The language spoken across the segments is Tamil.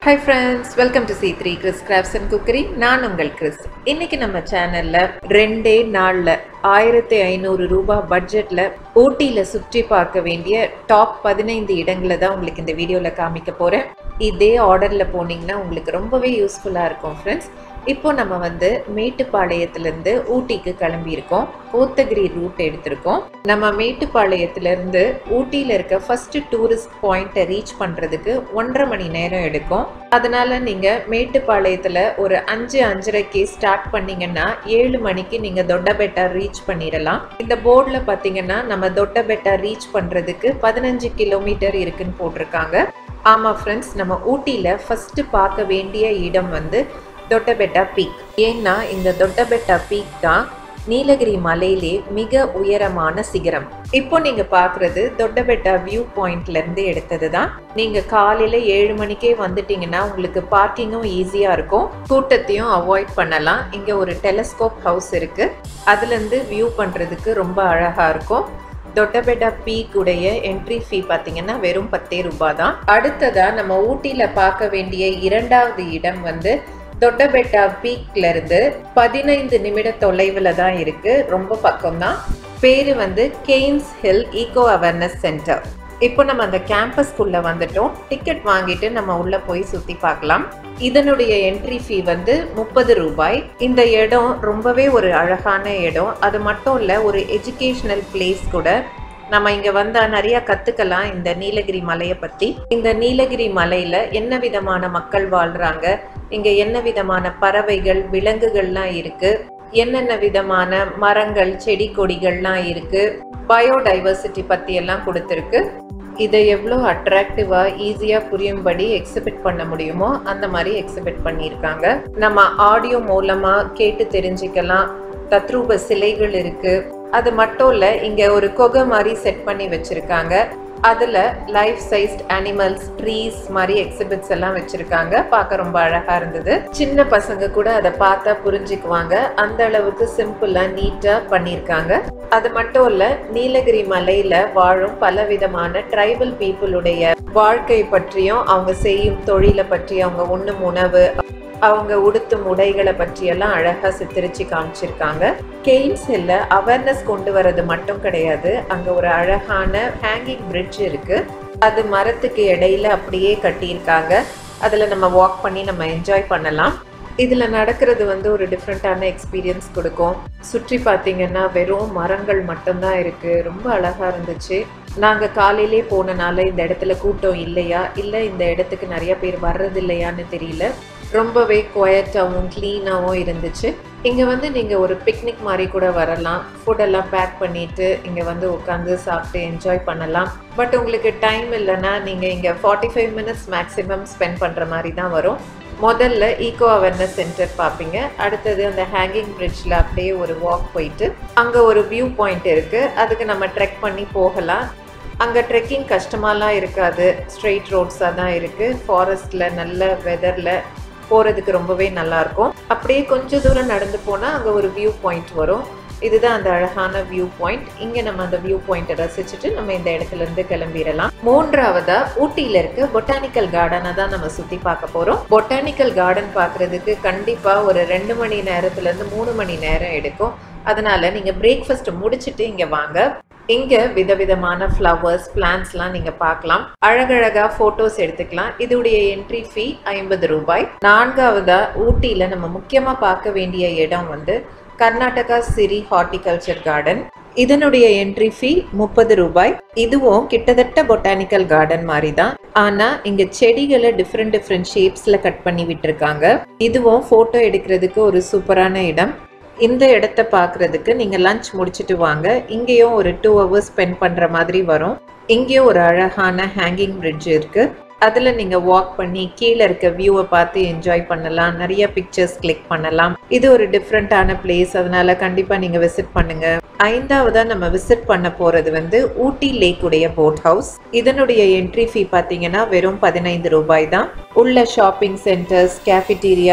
hi friends welcome to C three Chris crafts and cookery நான் உங்கள் கிறிஸ் இன்னைக்கு நம்ம சேனல்ல ரெண்டே நாளில் ஆயிரத்தி ஐநூறு ரூபாய் பட்ஜெட்ல ஊட்டியில சுற்றி பார்க்க வேண்டிய டாப் பதினைந்து இடங்களை தான் உங்களுக்கு இந்த வீடியோவில் காமிக்க போறேன் இதே ஆர்டர்ல போனீங்கன்னா உங்களுக்கு ரொம்பவே யூஸ்ஃபுல்லாக இருக்கும் ஃப்ரெண்ட்ஸ் இப்போ நம்ம வந்து மேட்டுப்பாளையத்திலேருந்து ஊட்டிக்கு கிளம்பியிருக்கோம் கோத்தகிரி ரூட் எடுத்திருக்கோம் நம்ம மேட்டுப்பாளையத்திலேருந்து ஊட்டியில் இருக்க ஃபர்ஸ்ட் டூரிஸ்ட் பாயிண்ட்டை ரீச் பண்ணுறதுக்கு ஒன்றரை மணி நேரம் எடுக்கும் அதனால நீங்கள் மேட்டுப்பாளையத்தில் ஒரு அஞ்சு அஞ்சரைக்கு ஸ்டார்ட் பண்ணீங்கன்னா ஏழு மணிக்கு நீங்கள் தொட்டபெட்டா ரீச் பண்ணிடலாம் இந்த போர்டில் பார்த்தீங்கன்னா நம்ம தொட்டபெட்டா ரீச் பண்ணுறதுக்கு பதினஞ்சு கிலோமீட்டர் இருக்குன்னு போட்டிருக்காங்க ஆமாம் ஃப்ரெண்ட்ஸ் நம்ம ஊட்டியில் ஃபஸ்ட்டு பார்க்க வேண்டிய இடம் வந்து தொட்டபெட்டா பீக் ஏன்னா இந்த தொட்டபெட்டா பீக் தான் நீலகிரி மலையிலே மிக உயரமான சிகரம் இப்போ நீங்க பாக்குறது தொட்டபெட்டா வியூ பாயிண்ட்ல இருந்து எடுத்தது தான் நீங்க காலையில ஏழு மணிக்கே வந்துட்டீங்கன்னா உங்களுக்கு பார்க்கிங்கும் ஈஸியா இருக்கும் கூட்டத்தையும் அவாய்ட் பண்ணலாம் இங்க ஒரு டெலஸ்கோப் ஹவுஸ் இருக்கு அதுல இருந்து வியூ பண்றதுக்கு ரொம்ப அழகா இருக்கும் தொட்டபெட்டா பீக் உடைய என்ட்ரி ஃபீ பார்த்தீங்கன்னா வெறும் பத்தே ரூபாய் தான் அடுத்ததா நம்ம ஊட்டியில பார்க்க வேண்டிய இரண்டாவது இடம் வந்து தொட்டபெட்டா பீக்ல இருந்து பதினைந்து நிமிட தொலைவில் தான் இருக்கு ரொம்ப பக்கம் தான் பேரு வந்து Cairns hill eco awareness centre இப்போ நம்ம அந்த கேம்பஸ்க்குள்ள வந்துட்டோம் டிக்கெட் வாங்கிட்டு நம்ம உள்ள போய் சுத்தி பார்க்கலாம் இதனுடைய என்ட்ரி ஃபீ வந்து முப்பது ரூபாய் இந்த இடம் ரொம்பவே ஒரு அழகான இடம் அது மட்டும் இல்ல ஒரு எஜுகேஷனல் பிளேஸ் கூட நம்ம இங்க வந்தா நிறைய கத்துக்கலாம் இந்த நீலகிரி மலையை பத்தி இந்த நீலகிரி மலையில என்ன விதமான மக்கள் வாழ்றாங்க இங்க என்ன விதமான பறவைகள் விலங்குகள்லாம் இருக்கு என்னென்ன விதமான மரங்கள் செடி கொடிகள்லாம் இருக்கு பயோடைவர்சிட்டி பத்தி எல்லாம் கொடுத்துருக்கு இதை எவ்வளோ அட்ராக்டிவாக ஈஸியாக புரியும்படி எக்ஸிபிட் பண்ண முடியுமோ அந்த மாதிரி எக்ஸிபிட் பண்ணியிருக்காங்க நம்ம ஆடியோ மூலமாக கேட்டு தெரிஞ்சுக்கலாம் தத்ரூப சிலைகள் இருக்கு அது மட்டும் இல்லை இங்கே ஒரு கொகை மாதிரி செட் பண்ணி வச்சுருக்காங்க அதில் லைஃப் சைஸ்ட் அனிமல்ஸ் ட்ரீஸ் மாதிரி எக்ஸிபிட்ஸ் எல்லாம் வச்சுருக்காங்க பார்க்க ரொம்ப அழகாக இருந்தது சின்ன பசங்க கூட அதை பார்த்தா புரிஞ்சுக்குவாங்க அந்த அளவுக்கு சிம்பிளாக நீட்டாக பண்ணியிருக்காங்க அது மட்டும் இல்ல நீலகிரி மலையில வாழும் பல விதமான ட்ரைபல் பீப்புளுடைய வாழ்க்கை பற்றியும் அவங்க செய்யும் தொழிலை பற்றி அவங்க உண்ணும் உணவு அவங்க உடுத்தும் உடைகளை பற்றியெல்லாம் அழகா சித்தரிச்சு காமிச்சிருக்காங்க கெய்ன்ஸ் ஹில்ல அவேர்னஸ் கொண்டு வர்றது மட்டும் கிடையாது அங்க ஒரு அழகான ஹேங்கிங் பிரிட்ஜ் இருக்கு அது மரத்துக்கு இடையில அப்படியே கட்டியிருக்காங்க அதுல நம்ம வாக் பண்ணி நம்ம என்ஜாய் பண்ணலாம் இதில் நடக்கிறது வந்து ஒரு டிஃப்ரெண்ட்டான எக்ஸ்பீரியன்ஸ் கொடுக்கும் சுற்றி பார்த்தீங்கன்னா வெறும் மரங்கள் மட்டும்தான் இருக்குது ரொம்ப அழகாக இருந்துச்சு நாங்கள் காலையிலே போனனால இந்த இடத்துல கூட்டம் இல்லையா இல்லை இந்த இடத்துக்கு நிறைய பேர் வர்றது இல்லையான்னு தெரியல ரொம்பவே குவயட்டாகவும் க்ளீனாகவும் இருந்துச்சு இங்கே வந்து நீங்கள் ஒரு பிக்னிக் மாதிரி கூட வரலாம் ஃபுட்டெல்லாம் பேக் பண்ணிவிட்டு இங்கே வந்து உட்காந்து சாப்பிட்டு என்ஜாய் பண்ணலாம் பட் உங்களுக்கு டைம் இல்லைன்னா நீங்கள் இங்கே forty five minutes maximum spend பண்ணுற மாதிரி தான் வரும் முதல்ல ஈகோ அவேர்னஸ் சென்டர் பார்ப்பீங்க அடுத்தது அந்த ஹேங்கிங் பிரிட்ஜில் அப்படியே ஒரு வாக் போயிட்டு அங்கே ஒரு வியூ பாயிண்ட் இருக்குது அதுக்கு நம்ம ட்ரெக் பண்ணி போகலாம் அங்கே ட்ரெக்கிங் கஷ்டமாலாம் இருக்காது ஸ்ட்ரெயிட் ரோட்ஸாக தான் இருக்குது ஃபாரஸ்ட்டில் நல்ல வெதரில் போகிறதுக்கு ரொம்பவே நல்லாயிருக்கும் அப்படியே கொஞ்சம் தூரம் நடந்து போனால் அங்கே ஒரு வியூ பாயிண்ட் வரும் இதுதான் அந்த அழகான வியூ பாயிண்ட் இங்க நம்ம அந்த வியூ பாயிண்ட்டை ரசிச்சுட்டு நம்ம இந்த இடத்துல இருந்து கிளம்பிடலாம் மூன்றாவதா ஊட்டியில இருக்க பொட்டானிக்கல் கார்டனை தான் நம்ம சுத்தி பார்க்க போறோம் பொட்டானிக்கல் கார்டன் பார்க்கிறதுக்கு கண்டிப்பா ஒரு ரெண்டு மணி நேரத்துல இருந்து மூணு மணி நேரம் எடுக்கும் அதனால நீங்க பிரேக்ஃபாஸ்ட் முடிச்சுட்டு இங்க வாங்க இங்க விதவிதமான ஃப்ளவர்ஸ் பிளான்ஸ்லாம் நீங்க பார்க்கலாம் அழகழகா போட்டோஸ் எடுத்துக்கலாம் இதோடைய என்ட்ரி ஃபீ ஐம்பது ரூபாய் நான்காவதா ஊட்டியில நம்ம முக்கியமா பார்க்க வேண்டிய இடம் வந்து கர்நாடகா சிரி ஹார்டிகல்ச்சர் கார்டன் இதனுடைய என்ட்ரி ஃபீ முப்பது ரூபாய் இதுவும் கிட்டத்தட்ட பொட்டானிக்கல் கார்டன் மாதிரி தான் ஆனா இங்க செடிகளை டிஃப்ரெண்ட் டிஃப்ரெண்ட் ஷேப்ஸ்ல கட் பண்ணி விட்டுருக்காங்க இதுவும் போட்டோ எடுக்கிறதுக்கு ஒரு சூப்பரான இடம் இந்த இடத்த பார்க்குறதுக்கு நீங்கள் லஞ்ச் முடிச்சுட்டு வாங்க இங்கேயும் ஒரு டூ ஹவர்ஸ் ஸ்பெண்ட் பண்ணுற மாதிரி வரும் இங்கேயும் ஒரு அழகான ஹேங்கிங் பிரிட்ஜ் இருக்குது அதில் நீங்கள் வாக் பண்ணி கீழே இருக்க வியூவை பார்த்து என்ஜாய் பண்ணலாம் நிறைய பிக்சர்ஸ் கிளிக் பண்ணலாம் இது ஒரு டிஃப்ரெண்ட்டான பிளேஸ் அதனால கண்டிப்பாக நீங்கள் விசிட் பண்ணுங்க ஐந்தாவதாக நம்ம விசிட் பண்ண போகிறது வந்து ஊட்டி லேக் உடைய போட் ஹவுஸ் இதனுடைய என்ட்ரி ஃபீ பார்த்தீங்கன்னா வெறும் பதினைந்து ரூபாய் தான் உள்ள ஷாப்பிங் சென்டர்ஸ் கேஃபிட்டீரியாஸ்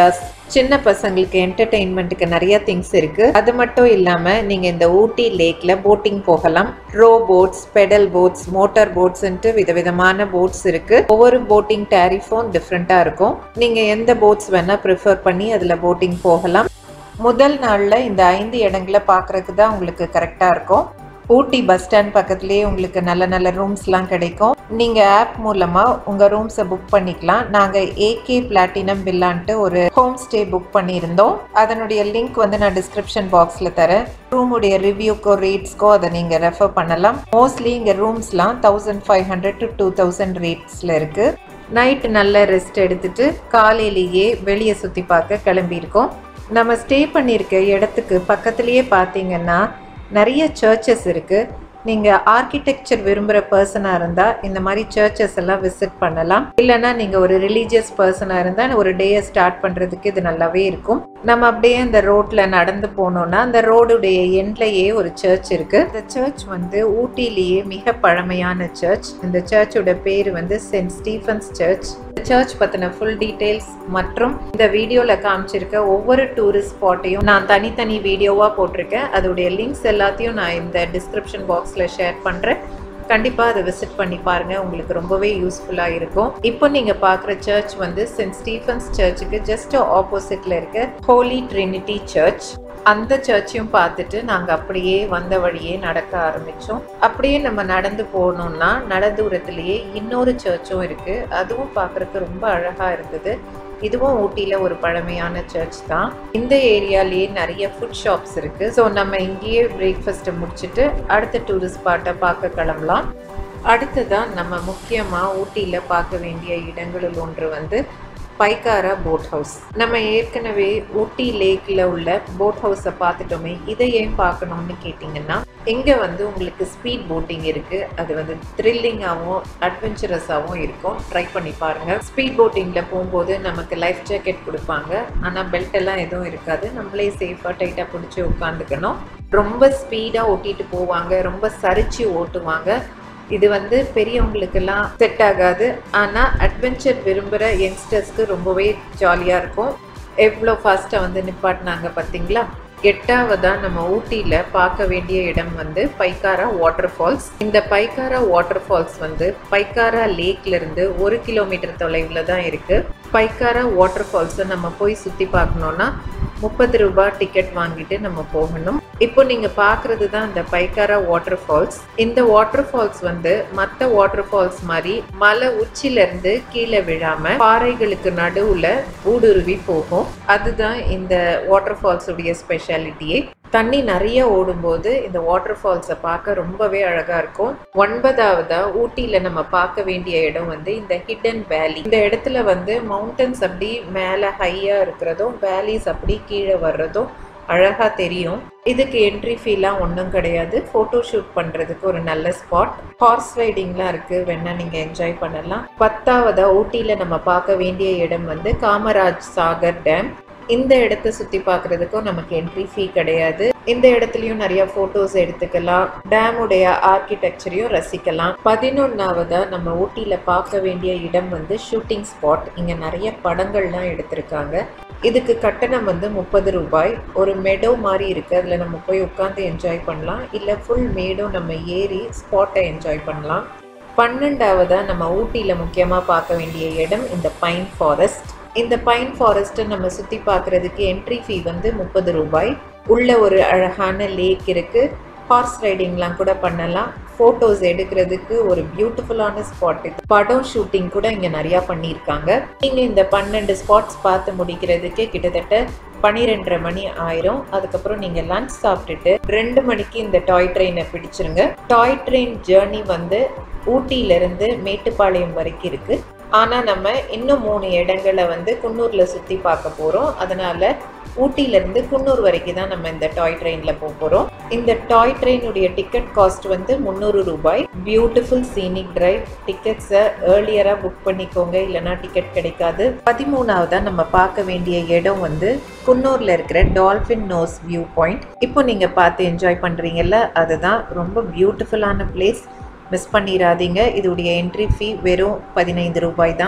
சின்ன பசங்களுக்கு என்டர்டெயின்மெண்ட்டுக்கு நிறைய திங்ஸ் இருக்கு அது மட்டும் இல்லாம நீங்க இந்த ஊட்டி லேக்ல போட்டிங் போகலாம் row boats pedal boats motor போட்ஸ்ன்ட்டு விதவிதமான போட்ஸ் இருக்கு ஒவ்வொரு போட்டிங் டேரிஃபும் டிஃப்ரெண்டா இருக்கும் நீங்க எந்த போட்ஸ் வேணா ப்ரிஃபர் பண்ணி அதுல போட்டிங் போகலாம் முதல் நாள்ல இந்த ஐந்து இடங்களை பார்க்கறதுக்கு தான் உங்களுக்கு கரெக்டா இருக்கும் ஊட்டி பஸ் ஸ்டாண்ட் பக்கத்துலேயே உங்களுக்கு நல்ல நல்ல ரூம்ஸ்லாம் கிடைக்கும் நீங்கள் ஆப் மூலமாக உங்கள் ரூம்ஸை புக் பண்ணிக்கலாம் நாங்கள் ஏகே பிளாட்டினம் வில்லான்ட்டு ஒரு ஹோம் ஸ்டே புக் பண்ணியிருந்தோம் அதனுடைய லிங்க் வந்து நான் டிஸ்கிரிப்ஷன் பாக்ஸில் தரேன் ரூமுடைய ரிவ்யூக்கோ ரேட்ஸ்க்கோ அதை நீங்கள் ரெஃபர் பண்ணலாம் மோஸ்ட்லி இங்கே ரூம்ஸ்லாம் thousand five hundred to two thousand ரேட்ஸில் இருக்குது நைட்டு நல்ல ரெஸ்ட் எடுத்துட்டு காலையிலேயே வெளியே சுற்றி பார்க்க கிளம்பியிருக்கோம் நம்ம ஸ்டே பண்ணியிருக்க இடத்துக்கு பக்கத்துலேயே பார்த்தீங்கன்னா நிறைய சர்ச்சஸ் இருக்குது நீங்கள் ஆர்கிடெக்சர் விரும்புகிற பர்சனாக இருந்தால் இந்த மாதிரி சர்ச்சஸ் எல்லாம் விசிட் பண்ணலாம் இல்லைன்னா நீங்கள் ஒரு ரிலீஜியஸ் பர்சனாக இருந்தால் ஒரு டேயை ஸ்டார்ட் பண்ணுறதுக்கு இது நல்லாவே இருக்கும் நம்ம அப்படியே அந்த ரோட்டில் நடந்து போனோம்னா அந்த ரோடுடைய எண்ட்லேயே ஒரு சர்ச் இருக்குது இந்த சர்ச் வந்து ஊட்டிலேயே மிக பழமையான சர்ச் இந்த சர்ச்சோட பேர் வந்து சென்ட் ஸ்டீஃபன்ஸ் சர்ச் இந்த சர்ச் பற்றின ஃபுல் டீட்டெயில்ஸ் மற்றும் இந்த வீடியோவில் காமிச்சிருக்க ஒவ்வொரு டூரிஸ்ட் ஸ்பாட்டையும் நான் தனித்தனி வீடியோவாக போட்டிருக்கேன் அதோடைய லிங்க்ஸ் எல்லாத்தையும் நான் இந்த டிஸ்கிரிப்ஷன் பாக்ஸில் ஷேர் பண்ணுறேன் கண்டிப்பாக அதை விசிட் பண்ணி பாருங்கள் உங்களுக்கு ரொம்பவே யூஸ்ஃபுல்லாக இருக்கும் இப்போ நீங்கள் பார்க்குற சர்ச் வந்து சென்ட் ஸ்டீஃபன்ஸ் சர்ச்சுக்கு ஜஸ்ட் ஆப்போசிட்டில் இருக்க ஹோலி ட்ரினிட்டி சர்ச் அந்த சர்ச்சையும் பார்த்துட்டு நாங்கள் அப்படியே வந்த வழியே நடக்க ஆரம்பித்தோம் அப்படியே நம்ம நடந்து போனோம்னா நட தூரத்துலேயே இன்னொரு சர்ச்சும் இருக்குது அதுவும் பார்க்குறதுக்கு ரொம்ப அழகாக இருக்குது இதுவும் ஊட்டியில் ஒரு பழமையான சர்ச் தான் இந்த ஏரியாலேயே நிறைய ஃபுட் ஷாப்ஸ் இருக்குது ஸோ நம்ம இங்கேயே பிரேக்ஃபாஸ்ட்டை முடிச்சுட்டு அடுத்த டூரிஸ்ட் ஸ்பாட்டை பார்க்க கிளம்பலாம் அடுத்ததான் நம்ம முக்கியமாக ஊட்டியில் பார்க்க வேண்டிய இடங்களில் ஒன்று வந்து பைக்காரா போட் ஹவுஸ் நம்ம ஏற்கனவே ஊட்டி லேக்கில் உள்ள போட் ஹவுஸை பார்த்துட்டோமே இதை ஏன் பார்க்கணும்னு கேட்டிங்கன்னா இங்கே வந்து உங்களுக்கு ஸ்பீட் போட்டிங் இருக்குது அது வந்து த்ரில்லிங்காகவும் அட்வென்ச்சரஸாகவும் இருக்கும் ட்ரை பண்ணி பாருங்கள் ஸ்பீட் போட்டிங்கில் போகும்போது நமக்கு லைஃப் ஜாக்கெட் கொடுப்பாங்க ஆனால் பெல்ட் எல்லாம் எதுவும் இருக்காது நம்மளே சேஃபாக டைட்டாக பிடிச்சி உட்காந்துக்கணும் ரொம்ப ஸ்பீடாக ஓட்டிட்டு போவாங்க ரொம்ப சரிச்சு ஓட்டுவாங்க இது வந்து பெரியவங்களுக்கெல்லாம் செட் ஆகாது ஆனால் அட்வென்ச்சர் விரும்புகிற யங்ஸ்டர்ஸ்க்கு ரொம்பவே ஜாலியாக இருக்கும் எவ்வளோ ஃபாஸ்ட்டாக வந்து நிப்பாட்டினாங்க பார்த்தீங்களா எட்டாவதாக நம்ம ஊட்டியில் பார்க்க வேண்டிய இடம் வந்து பைக்காரா வாட்டர் ஃபால்ஸ் இந்த பைக்காரா வாட்டர் ஃபால்ஸ் வந்து பைக்காரா லேக்லேருந்து ஒரு கிலோமீட்டர் தொலைவில் தான் இருக்குது பைக்காரா வாட்டர் ஃபால்ஸை நம்ம போய் சுற்றி பார்க்கணுன்னா முப்பது ரூபாய் டிக்கெட் வாங்கிட்டு நம்ம போகணும் இப்போ நீங்க பாக்குறது தான் இந்த பைக்காரா வாட்டர் ஃபால்ஸ் இந்த வாட்டர் ஃபால்ஸ் வந்து மற்ற வாட்டர் ஃபால்ஸ் மாதிரி மலை உச்சில இருந்து கீழே விழாம பாறைகளுக்கு நடுவுல ஊடுருவி போகும் அதுதான் இந்த வாட்டர் ஃபால்ஸ் உடைய ஸ்பெஷாலிட்டியே தண்ணி நிறைய ஓடும்போது இந்த வாட்டர் ஃபால்ஸை பார்க்க ரொம்பவே அழகா இருக்கும் ஒன்பதாவதா ஊட்டியில நம்ம பார்க்க வேண்டிய இடம் வந்து இந்த ஹிடன் வேலி இந்த இடத்துல வந்து மவுண்டன்ஸ் அப்படி மேலே ஹையா இருக்கிறதும் வேலிஸ் அப்படி கீழே வர்றதும் அழகா தெரியும் இதுக்கு என்ட்ரி ஃபீலாம் ஒன்றும் கிடையாது ஃபோட்டோ ஷூட் பண்ணுறதுக்கு ஒரு நல்ல ஸ்பாட் ஹார்ஸ் ரைடிங்லாம் இருக்குது வேணா நீங்கள் என்ஜாய் பண்ணலாம் பத்தாவதா ஊட்டியில் நம்ம பார்க்க வேண்டிய இடம் வந்து காமராஜ் சாகர் டேம் இந்த இடத்த சுற்றி பார்க்குறதுக்கும் நமக்கு என்ட்ரி ஃபீ கிடையாது இந்த இடத்துலையும் நிறைய ஃபோட்டோஸ் எடுத்துக்கலாம் டேமுடைய ஆர்கிடெக்சரையும் ரசிக்கலாம் பதினொன்றாவதா நம்ம ஊட்டியில் பார்க்க வேண்டிய இடம் வந்து ஷூட்டிங் ஸ்பாட் இங்கே நிறைய படங்கள்லாம் எடுத்திருக்காங்க இதுக்கு கட்டணம் வந்து முப்பது ரூபாய் ஒரு மெடோ மாதிரி இருக்குது அதில் நம்ம போய் உட்காந்து என்ஜாய் பண்ணலாம் இல்லை ஃபுல் மேடும் நம்ம ஏறி ஸ்பாட்டை என்ஜாய் பண்ணலாம் பன்னெண்டாவதாக நம்ம ஊட்டியில் முக்கியமாக பார்க்க வேண்டிய இடம் இந்த பைன் ஃபாரஸ்ட் இந்த பைன் ஃபாரஸ்ட்டை நம்ம சுற்றி பார்க்குறதுக்கு என்ட்ரி ஃபீ வந்து முப்பது ரூபாய் உள்ள ஒரு அழகான லேக் இருக்குது ஹார்ஸ் ரைடிங்லாம் கூட பண்ணலாம் ஃபோட்டோஸ் எடுக்கிறதுக்கு ஒரு பியூட்டிஃபுல்லான ஸ்பாட் இது படம் ஷூட்டிங் கூட இங்கே நிறையா பண்ணியிருக்காங்க நீங்கள் இந்த பன்னெண்டு ஸ்பாட்ஸ் பார்த்து முடிக்கிறதுக்கு கிட்டத்தட்ட பன்னிரெண்டரை மணி ஆயிரும் அதுக்கப்புறம் நீங்கள் லஞ்ச் சாப்பிட்டுட்டு ரெண்டு மணிக்கு இந்த டாய் ட்ரெயினை பிடிச்சிருங்க டாய் ட்ரெயின் ஜேர்னி வந்து ஊட்டியிலேருந்து மேட்டுப்பாளையம் வரைக்கும் இருக்குது ஆனால் நம்ம இன்னும் மூணு இடங்களை வந்து குன்னூரில் சுற்றி பார்க்க போகிறோம் அதனால் ஊட்டியிலேருந்து குன்னூர் வரைக்கும் தான் நம்ம இந்த டாய் ட்ரெயினில் போக போகிறோம் இந்த டாய் ட்ரெயினுடைய டிக்கெட் காஸ்ட் வந்து முந்நூறு ரூபாய் பியூட்டிஃபுல் சீனிக் டிரைவ் டிக்கெட்ஸை ஏர்லியராக புக் பண்ணிக்கோங்க இல்லைனா டிக்கெட் கிடைக்காது பதிமூணாவதாக நம்ம பார்க்க வேண்டிய இடம் வந்து குன்னூரில் இருக்கிற டால்ஃபின் நோஸ் வியூ பாயிண்ட் இப்போ நீங்கள் பார்த்து என்ஜாய் பண்ணுறீங்கல்ல அதுதான் ரொம்ப பியூட்டிஃபுல்லான பிளேஸ் மிஸ் பண்ணிடாதீங்க இதோடைய என்ட்ரி ஃபீ வெறும் பதினைந்து ரூபாய் தான்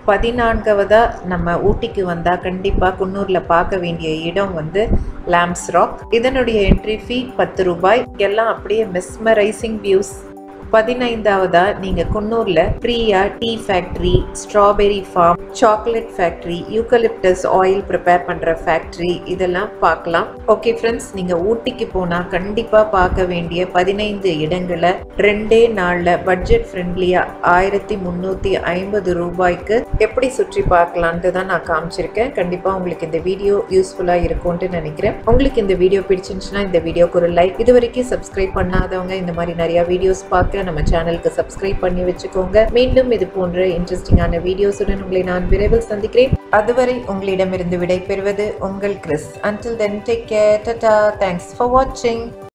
பதினான்காவதா நம்ம ஊட்டிக்கு வந்தால் கண்டிப்பாக குன்னூரில் பார்க்க வேண்டிய இடம் வந்து லாம்ஸ் ராக் இதனுடைய என்ட்ரி ஃபீ பத்து ரூபாய் எல்லாம் அப்படியே மெஸ்மரைசிங் வியூஸ் பதினைந்தாவதா நீங்க குன்னூர்ல ஃப்ரீயா tea factory strawberry farm chocolate factory eucalyptus oil prepare பண்ற ஃபேக்டரி இதெல்லாம் பார்க்கலாம் ஓகே ஃப்ரெண்ட்ஸ் நீங்க ஊட்டிக்கு போனா கண்டிப்பா பார்க்க வேண்டிய பதினைந்து இடங்களை ரெண்டே நாள்ல பட்ஜெட் ஃப்ரெண்ட்லியா ஆயிரத்தி முந்நூத்தி ஐம்பது ரூபாய்க்கு எப்படி சுற்றி பார்க்கலான்ட்டு தான் நான் காமிச்சிருக்கேன் கண்டிப்பா உங்களுக்கு இந்த வீடியோ யூஸ்ஃபுல்லா இருக்கும்னு நினைக்கிறேன் உங்களுக்கு இந்த வீடியோ பிடிச்சிருந்துச்சுன்னா இந்த வீடியோக்கு ஒரு லைக் இது வரைக்கும் சப்ஸ்கிரைப் பண்ணாதவங்க இந்த மாதிரி நிறைய வீடியோஸ் பார்க்க நம்ம சேனலுக்கு சப்ஸ்கிரைப் பண்ணி வச்சுக்கோங்க மீண்டும் இது போன்ற இன்ட்ரெஸ்டிங்கான வீடியோஸுடன் உங்களை நான் விரைவில் சந்திக்கிறேன் அதுவரை உங்களிடமிருந்து விடை பெறுவது உங்கள் Chris until then take care tata thanks for வாட்சிங்